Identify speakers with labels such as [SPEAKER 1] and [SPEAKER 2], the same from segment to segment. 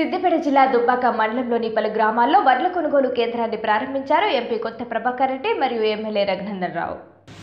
[SPEAKER 1] సిద్దిపేట జిల్లా దుబ్బాక మండలంలోని పలు గ్రామాల్లో వడ్ల కొనుగోలు కేంద్రాన్ని ప్రారంభించారు ఎంపీ కొత్త ప్రభాకర్ రెడ్డి మరియు ఎమ్మెల్యే రఘునందన్ రావు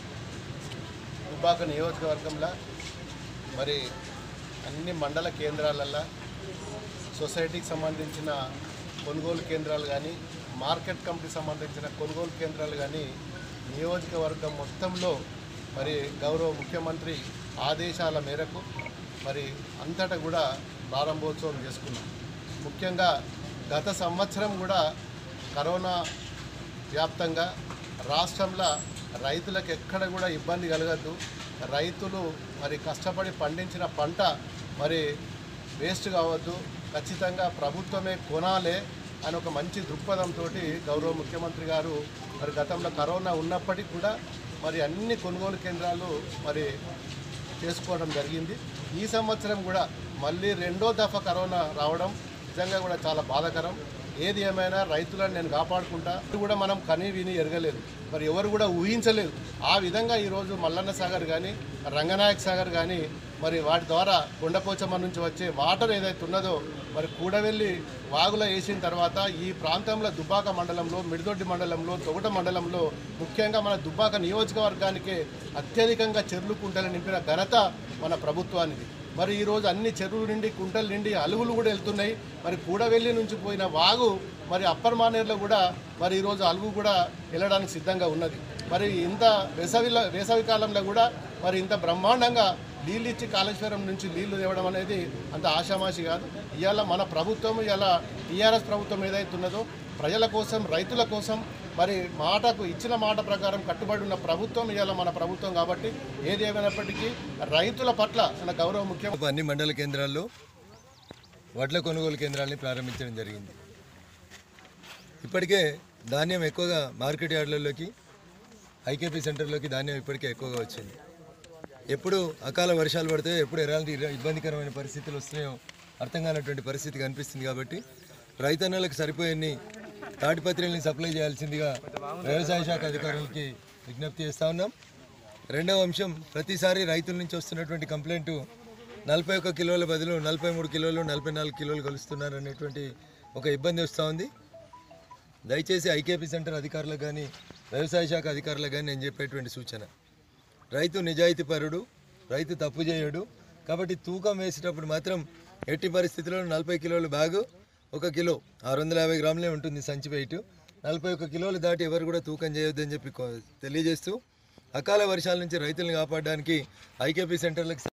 [SPEAKER 2] దుబ్బాక నియోజకవర్గంలో మరి అన్ని మండల కేంద్రాలల్లో సొసైటీకి సంబంధించిన కొనుగోలు కేంద్రాలు కానీ మార్కెట్ కమిటీకి సంబంధించిన కొనుగోలు కేంద్రాలు కానీ నియోజకవర్గం మొత్తంలో మరి గౌరవ ముఖ్యమంత్రి ఆదేశాల మేరకు మరి అంతటా కూడా ప్రారంభోత్సవం చేసుకున్నాం ముఖ్యంగా గత సంవత్సరం కూడా కరోనా వ్యాప్తంగా రాష్ట్రంలో రైతులకు ఎక్కడ కూడా ఇబ్బంది కలగద్దు రైతులు మరి కష్టపడి పండించిన పంట మరి వేస్ట్ కావద్దు ఖచ్చితంగా ప్రభుత్వమే కొనాలి అని ఒక మంచి దృక్పథంతో గౌరవ ముఖ్యమంత్రి గారు మరి గతంలో కరోనా ఉన్నప్పటికీ కూడా మరి అన్ని కొనుగోలు కేంద్రాలు మరి చేసుకోవడం జరిగింది ఈ సంవత్సరం కూడా మళ్ళీ రెండో దఫా కరోనా రావడం నిజంగా కూడా చాలా బాధాకరం ఏది ఏమైనా రైతులను నేను కాపాడుకుంటా ఇది కూడా మనం కని విని ఎరగలేదు మరి ఎవరు కూడా ఊహించలేదు ఆ విధంగా ఈరోజు మల్లన్న సాగర్ కానీ రంగనాయక్ సాగర్ కానీ మరి వాటి ద్వారా కొండపోచమ్మ నుంచి వచ్చే వాటర్ ఏదైతే ఉన్నదో మరి కూడవెల్లి వాగులో వేసిన తర్వాత ఈ ప్రాంతంలో దుబ్బాక మండలంలో మిడిదొడ్డి మండలంలో తొగట మండలంలో ముఖ్యంగా మన దుబ్బాక నియోజకవర్గానికే అత్యధికంగా చెర్లు కుంటలు నింపిన ఘనత మన ప్రభుత్వానికి మరి ఈరోజు అన్ని చెరువులు నిండి కుంటలు నిండి అలుగులు కూడా వెళ్తున్నాయి మరి కూడవెల్లి నుంచి పోయిన వాగు మరి అప్పర్ మానేరులో కూడా మరి ఈరోజు అలుగు కూడా వెళ్ళడానికి సిద్ధంగా ఉన్నది మరి ఇంత వేసవిలో వేసవి కాలంలో కూడా మరి ఇంత బ్రహ్మాండంగా నీళ్ళు ఇచ్చి కాళేశ్వరం నుంచి నీళ్లు తేవడం అనేది అంత ఆషామాషి కాదు ఇవాళ మన ప్రభుత్వం ఇవాళ టీఆర్ఎస్ ప్రభుత్వం ఏదైతే ఉన్నదో ప్రజల కోసం రైతుల కోసం మరి మాటకు ఇచ్చిన మాట ప్రకారం కట్టుబడి ఉన్న ప్రభుత్వం ఇవాళ మన ప్రభుత్వం కాబట్టి ఏది ఏమైనప్పటికీ రైతుల పట్ల మన గౌరవ ముఖ్యమంత్రి
[SPEAKER 3] అన్ని మండల కేంద్రాల్లో వడ్ల కొనుగోలు కేంద్రాలని ప్రారంభించడం జరిగింది ఇప్పటికే ధాన్యం ఎక్కువగా మార్కెట్ యార్డులలోకి ఐకేపీ సెంటర్లోకి ధాన్యం ఇప్పటికే ఎక్కువగా వచ్చింది ఎప్పుడు అకాల వర్షాలు పడితే ఎప్పుడు ఎలాంటి ఇర- ఇబ్బందికరమైన పరిస్థితులు వస్తున్నాయో అర్థం కానటువంటి పరిస్థితి కనిపిస్తుంది కాబట్టి రైతన్నలకు సరిపోయన్ని తాటిపత్రుల్ని సప్లై చేయాల్సిందిగా వ్యవసాయ శాఖ అధికారులకి విజ్ఞప్తి చేస్తా ఉన్నాం రెండవ అంశం ప్రతిసారి రైతుల నుంచి వస్తున్నటువంటి కంప్లైంట్ నలభై ఒక్క కిలోల బదులు నలభై మూడు కిలోలు నలభై నాలుగు కిలోలు కలుస్తున్నారు అనేటువంటి ఒక ఇబ్బంది వస్తూ ఉంది దయచేసి ఐకేపీ సెంటర్ అధికారులకు కానీ వ్యవసాయ శాఖ అధికారులకు కానీ నేను చెప్పేటువంటి సూచన రైతు నిజాయితీపరుడు రైతు తప్పు చేయడు కాబట్టి తూకం వేసేటప్పుడు మాత్రం ఎట్టి పరిస్థితుల్లో నలభై కిలోలు బ్యాగు ఒక కిలో ఆరు వందల యాభై గ్రాములే ఉంటుంది సంచి వెయిట్ నలభై ఒక్క కిలోలు దాటి ఎవరు కూడా తూకం చేయొద్దని చెప్పి కో- తెలియజేస్తూ అకాల వర్షాల నుంచి రైతులను కాపాడడానికి ఐకేపీ సెంటర్లకు